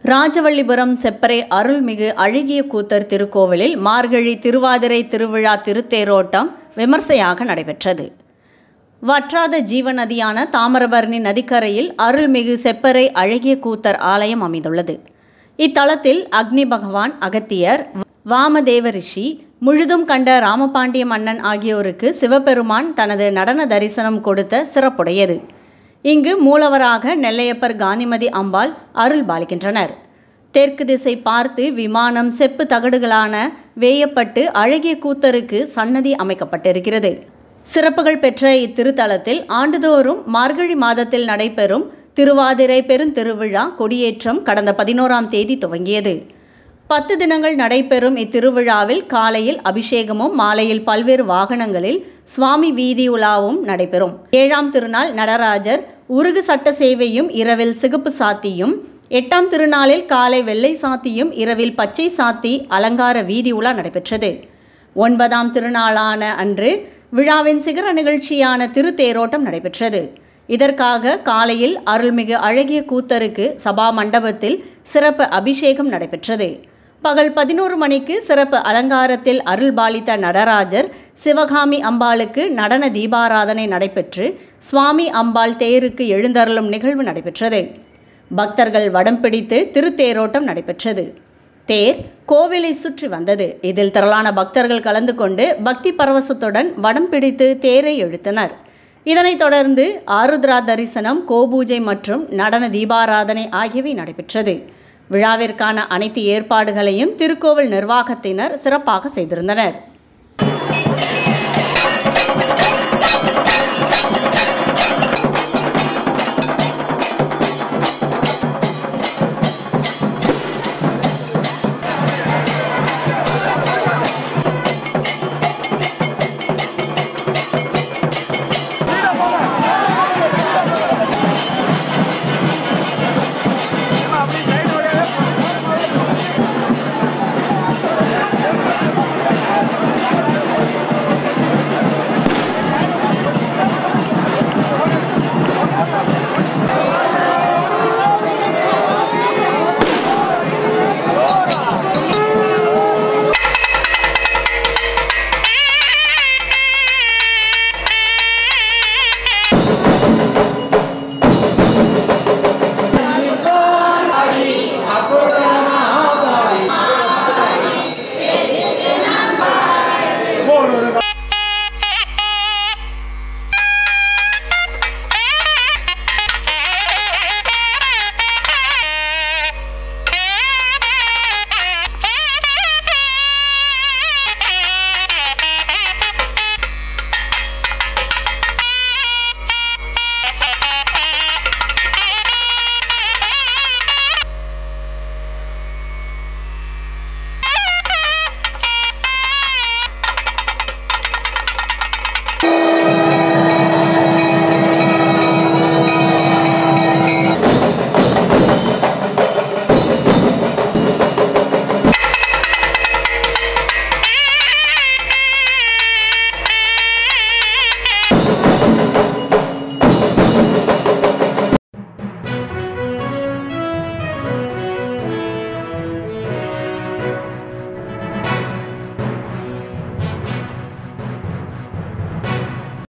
ராஜவள்ளிபுரம் செப்பரை அருள்மிகு அழகிய கூத்தர் திருக்கோவிலில் மார்கழி திருவாதிரை திருவிழா திருத்தேரோட்டம் விமர்சையாக நடைபெற்றது வற்றாத ஜீவநதியான தாமிரபரணி நதிக்கரையில் அருள்மிகு செப்பரை அழகிய கூத்தர் ஆலயம் அமைந்துள்ளது இத்தலத்தில் அக்னி பகவான் அகத்தியர் வாமதேவ ரிஷி முழுதும் கண்ட ராமபாண்டிய மன்னன் ஆகியோருக்கு சிவபெருமான் தனது நடன தரிசனம் கொடுத்த சிறப்புடையது இங்கு மூலவராக நெல்லையப்பர் காந்திமதி அம்பாள் அருள் பாலிக்கின்றனர் தெற்கு திசை பார்த்து விமானம் செப்பு தகடுகளான வேயப்பட்டு அழகிய கூத்தருக்கு சன்னதி அமைக்கப்பட்டிருக்கிறது சிறப்புகள் பெற்ற இத்திருத்தலத்தில் ஆண்டுதோறும் மார்கழி மாதத்தில் நடைபெறும் திருவாதிரை பெருந்திருவிழா கொடியேற்றம் கடந்த பதினோராம் தேதி துவங்கியது பத்து தினங்கள் நடைபெறும் இத்திருவிழாவில் காலையில் அபிஷேகமும் மாலையில் பல்வேறு வாகனங்களில் சுவாமி வீதி உலாவும் நடைபெறும் ஏழாம் திருநாள் நடராஜர் உருகு சட்ட சேவையும் இரவில் சிகப்பு சாத்தியும் எட்டாம் திருநாளில் காலை வெள்ளை சாத்தியும் இரவில் பச்சை சாத்தி அலங்கார வீதி உலா நடைபெற்றது ஒன்பதாம் திருநாளான அன்று விழாவின் சிகர நிகழ்ச்சியான திருத்தேரோட்டம் நடைபெற்றது இதற்காக காலையில் அருள்மிகு அழகிய கூத்தருக்கு சபா மண்டபத்தில் சிறப்பு அபிஷேகம் நடைபெற்றது பகல் பதினோரு மணிக்கு சிறப்பு அலங்காரத்தில் அருள்பாலித்த நடராஜர் சிவகாமி அம்பாளுக்கு நடன தீபாராதனை நடைபெற்று சுவாமி அம்பாள் தேருக்கு எழுந்தருளும் நிகழ்வு நடைபெற்றது பக்தர்கள் வடம் பிடித்து திருத்தேரோட்டம் நடைபெற்றது தேர் கோவிலை சுற்றி வந்தது இதில் திரளான பக்தர்கள் கலந்து கொண்டு பக்தி பரவசத்துடன் வடம் பிடித்து தேரை இழுத்தனர் இதனைத் தொடர்ந்து ஆருத்ரா தரிசனம் கோபூஜை மற்றும் நடன தீபாராதனை ஆகியவை நடைபெற்றது விழாவிற்கான அனைத்து ஏற்பாடுகளையும் திருக்கோவில் நிர்வாகத்தினர் சிறப்பாக செய்திருந்தனர்